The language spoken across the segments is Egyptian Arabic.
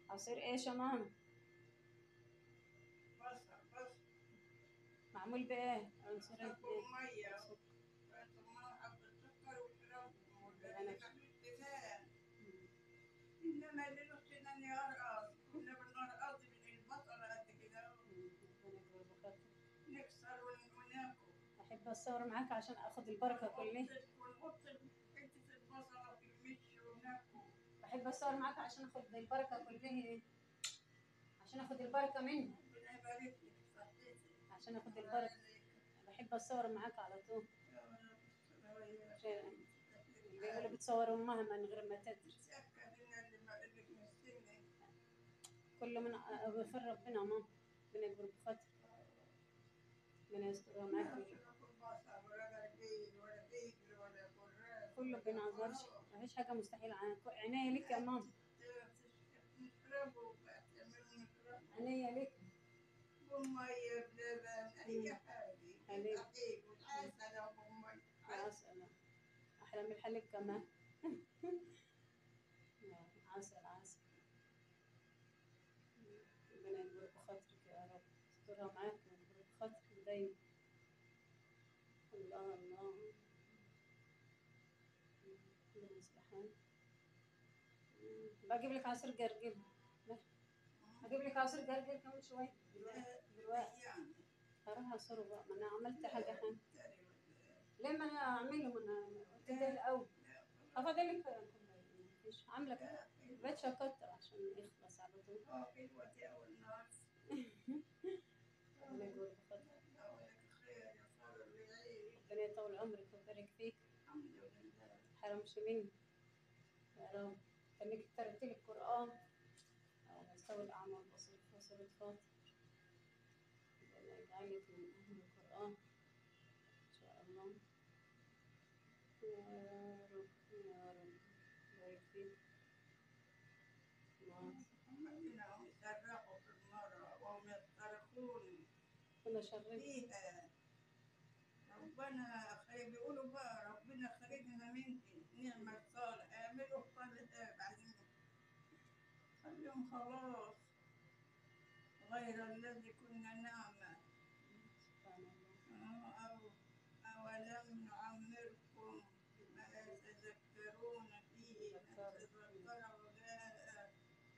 عصير ايش يا ماما بصل بصل معمول بايه عنصر سكر ايه ومية سكر. ثم حبة سكر وكرم أنا- والسنان إنما اللي له سنان يرقص كنا بنرقص من البصل قد كده مم. ربنا يكبر بخاطرك. نكسر ون- وناكل احب اصور معاك عشان اخد البركه كلها ونحط حتة البصلة في المش وناكل بحب اصور معاك عشان اخد البركه كلها عشان اخد البركه منها ربنا يبارك لك صحتك عشان اخد البركه بحب اصور معاك على طول عشان بيقولوا بتصور امها من غير ما تدري تأكد إن اللي ما اللي في السن كل من بخير ربنا ماما ربنا يكبر بخاطرك ربنا يسترها معاك كله بينعذرش مفيش حاجه مستحيله عنك عينيا لك يا ماما عينيا لك عسل احلى من الحليب كمان عسل عسل ربنا يكبر بخاطرك يا رب يسترها معاك ويكبر بخاطرك دايما الله الله ربنا يصلح حالك بجيب لك عصير جرجير هجيب لك عصير جرجير كمان شويه دلوقتي دلوقتي هروح اصره بقى ما انا عملت حاجه حلوه ليه ما انا اعمله ما انا قلت ده الاول افضل لك مفيش عامله كده بقيتش اكتر عشان يخلص على طول ربنا يكبر بخاطرك ربنا يطول عمرك ويبارك فيك حرمش مني يا رب خليك ترتلي القرآن على مستوى الأعمى والبصير وصلت فاطر ربنا يجعلك من أهل القرآن إن شاء الله يا رب يا رب يبارك فيك الله كنا شرفت فيها ربنا خير بيقولوا بقى ربنا خرجنا منك نعمة صالح اعملوا الصالحات بعدين خليهم خلاص غير الذي كنا نعمل سبحان الله أو أولم نعمركم ما تذكرون فيه تذكر وجاء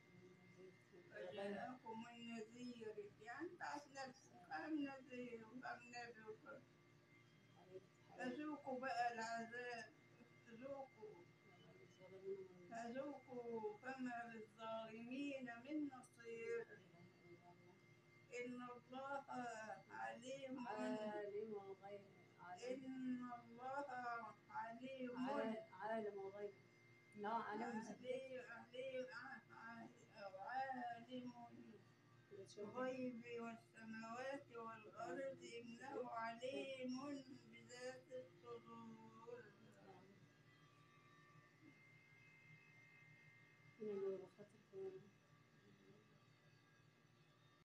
وجاءكم النذير يعني بعث نفسك كم نذير وكم نبي وكم فذوقوا بقى العذاب ذوقوا فذوقوا فما للظالمين من نصير إن الله عليم عالم وغير عالم إن الله عليم عال- عالم وغير لا عالم عليم عليم عالم بتشوف الغيب والسماوات والأرض إنه عليم بذات الصدور من اللي بخاطرك